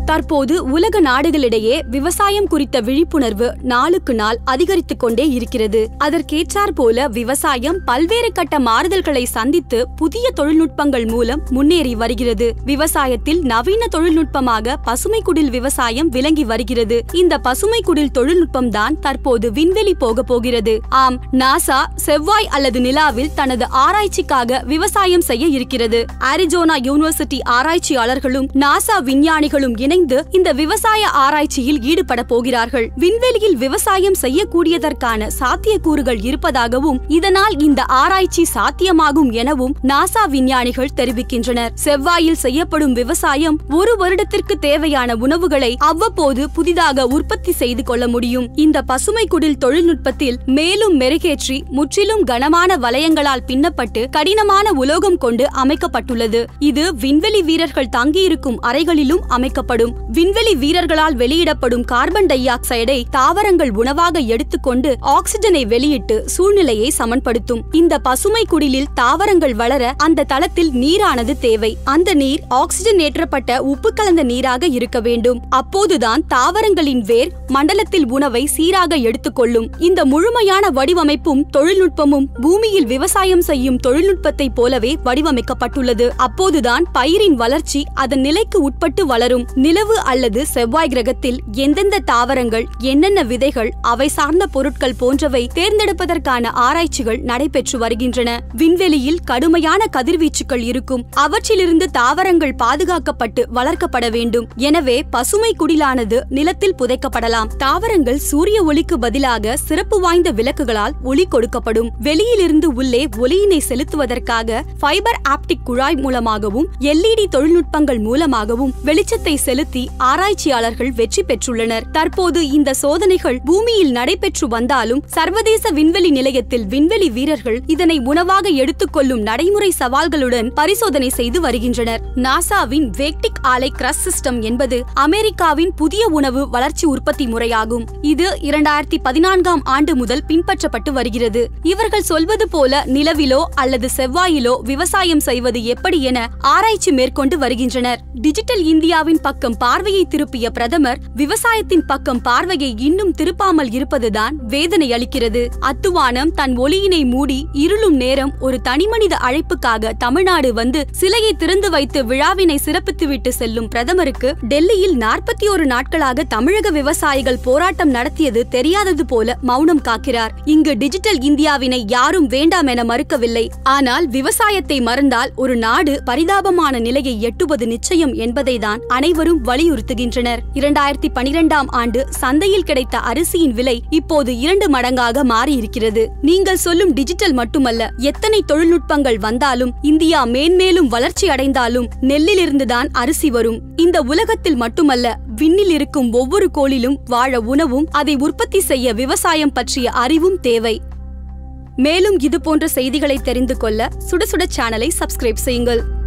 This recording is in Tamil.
தற்போது உலக நாடுகளிடையே விவசாயம் குறித்த விழிப்புணர்வு நாளுக்கு நாள் அதிகரித்துக் கொண்டே இருக்கிறது அதற்கேற்றாற் போல விவசாயம் பல்வேறு கட்ட மாறுதல்களை சந்தித்து புதிய தொழில்நுட்பங்கள் மூலம் முன்னேறி வருகிறது விவசாயத்தில் நவீன தொழில்நுட்பமாக பசுமை குடில் விவசாயம் விளங்கி வருகிறது இந்த பசுமை குடில் தொழில்நுட்பம் தான் தற்போது விண்வெளி போக போகிறது ஆம் நாசா செவ்வாய் அல்லது நிலாவில் தனது ஆராய்ச்சிக்காக விவசாயம் செய்ய இருக்கிறது அரிஜோனா யூனிவர்சிட்டி ஆராய்ச்சியாளர்களும் நாசா விஞ்ஞானிகளும் இணைந்து இந்த விவசாய ஆராய்ச்சியில் ஈடுபட போகிறார்கள் விண்வெளியில் விவசாயம் செய்யக்கூடியதற்கான சாத்தியக்கூறுகள் இருப்பதாகவும் இதனால் இந்த ஆராய்ச்சி சாத்தியமாகும் எனவும் நாசா விஞ்ஞானிகள் தெரிவிக்கின்றனர் செவ்வாயில் செய்யப்படும் விவசாயம் ஒரு வருடத்திற்கு தேவையான உணவுகளை அவ்வப்போது புதிதாக உற்பத்தி செய்து கொள்ள முடியும் இந்த பசுமை குடில் தொழில்நுட்பத்தில் மேலும் மெருகேற்றி முற்றிலும் கனமான வளையங்களால் பின்னப்பட்டு கடினமான உலோகம் கொண்டு அமைக்கப்பட்டுள்ளது இது விண்வெளி வீரர்கள் தங்கியிருக்கும் அறைகளிலும் அமைக்கப்படும் விண்வெளி வீரர்களால் வெளியிடப்படும் கார்பன் டை ஆக்சைடை தாவரங்கள் உணவாக எடுத்துக்கொண்டு ஆக்சிஜனை வெளியிட்டு சூழ்நிலையை சமன்படுத்தும் இந்த பசுமை குடிலில் தாவரங்கள் வளர அந்த தளத்தில் நீரானது தேவை அந்த நீர் ஆக்சிஜன் ஏற்றப்பட்ட உப்பு கலந்த நீராக இருக்க வேண்டும் அப்போதுதான் தாவரங்களின் வேர் மண்டலத்தில் உணவை சீராக எடுத்துக்கொள்ளும் இந்த முழுமையான வடிவமைப்பும் தொழில்நுட்பமும் பூமியில் விவசாயம் செய்யும் தொழில்நுட்பத்தைப் போலவே வடிவமைக்கப்பட்டுள்ளது அப்போதுதான் பயிரின் வளர்ச்சி அதன் நிலைக்கு உட்பட்டு வளரும் நிலவு அல்லது செவ்வாய் கிரகத்தில் எந்தெந்த தாவரங்கள் என்னென்ன விதைகள் அவை சார்ந்த பொருட்கள் போன்றவை தேர்ந்தெடுப்பதற்கான ஆராய்ச்சிகள் நடைபெற்று வருகின்றன விண்வெளியில் கடுமையான கதிர்வீச்சுக்கள் இருக்கும் அவற்றிலிருந்து தாவரங்கள் பாதுகாக்கப்பட்டு வளர்க்கப்பட வேண்டும் எனவே பசுமை குடிலானது நிலத்தில் புதைக்கப்படலாம் தாவரங்கள் சூரிய ஒளிக்கு பதிலாக சிறப்பு வாய்ந்த விளக்குகளால் ஒளி கொடுக்கப்படும் வெளியிலிருந்து உள்ளே ஒளியினை செலுத்துவதற்காக ஃபைபர் ஆப்டிக் குழாய் மூலமாகவும் எல்இடி தொழில்நுட்பங்கள் மூலமாகவும் வெளிச்சத்தை செலுத்தி ஆராய்ச்சியாளர்கள் வெற்றி பெற்றுள்ளனர் தற்போது இந்த சோதனைகள் பூமியில் நடைபெற்று வந்தாலும் சர்வதேச விண்வெளி நிலையத்தில் விண்வெளி வீரர்கள் இதனை உணவாக எடுத்துக்கொள்ளும் நடைமுறை சவால்களுடன் பரிசோதனை செய்து வருகின்றனர் நாசாவின் வேக்டிக் ஆலை கிரஸ் சிஸ்டம் என்பது அமெரிக்காவின் புதிய உணவு வளர்ச்சி உற்பத்தி முறையாகும் இது இரண்டாயிரத்தி பதினான்காம் ஆண்டு முதல் பின்பற்றப்பட்டு வருகிறது இவர்கள் சொல்வது போல நிலவிலோ அல்லது செவ்வாயிலோ விவசாயம் செய்வது எப்படி என ஆராய்ச்சி மேற்கொண்டு வருகின்றனர் டிஜிட்டல் இந்தியாவின் பக்கம் பார்வையை திருப்பிய பிரதமர் விவசாயத்தின் பக்கம் பார்வையை இன்னும் திருப்பாமல் இருப்பதுதான் வேதனை அளிக்கிறது அத்துவானம் தன் ஒளியினை மூடி இருளும் நேரம் ஒரு தனிமனித அழைப்புக்காக தமிழ்நாடு வந்து சிலையை திறந்து வைத்து விழாவினை சிறப்பித்துவிட்டு செல்லும் பிரதமருக்கு டெல்லியில் நாற்பத்தி ஒரு நாட்களாக தமிழக விவசாயிகள் போராட்டம் நடத்தியது தெரியாதது போல மௌனம் காக்கிறார் இங்கு டிஜிட்டல் இந்தியாவினை யாரும் வேண்டாம் என மறுக்கவில்லை ஆனால் விவசாயத்தை மறந்தால் ஒரு நாடு பரிதாபமான நிலையை எட்டுவது நிச்சயம் என்பதைதான் அனைவரும் வலியுறுத்துகின்றனர் இரண்டாயிரத்தி பனிரெண்டாம் ஆண்டு சந்தையில் கிடைத்த அரிசியின் விலை இப்போது இரண்டு மடங்காக மாறியிருக்கிறது நீங்கள் சொல்லும் டிஜிட்டல் மட்டுமல்ல எத்தனை தொழில்நுட்பங்கள் வந்தாலும் இந்தியா மேன்மேலும் வளர்ச்சி அடைந்தாலும் நெல்லிலிருந்துதான் அரிசி வரும் இந்த உலகத்தில் மட்டுமல்ல விண்ணில் இருக்கும் ஒவ்வொரு கோளிலும் வாழ உணவும் அதை உற்பத்தி செய்ய விவசாயம் பற்றிய அறிவும் தேவை மேலும் இது போன்ற செய்திகளை தெரிந்து கொள்ள சுட சுட சேனலை சப்ஸ்கிரைப் செய்யுங்கள்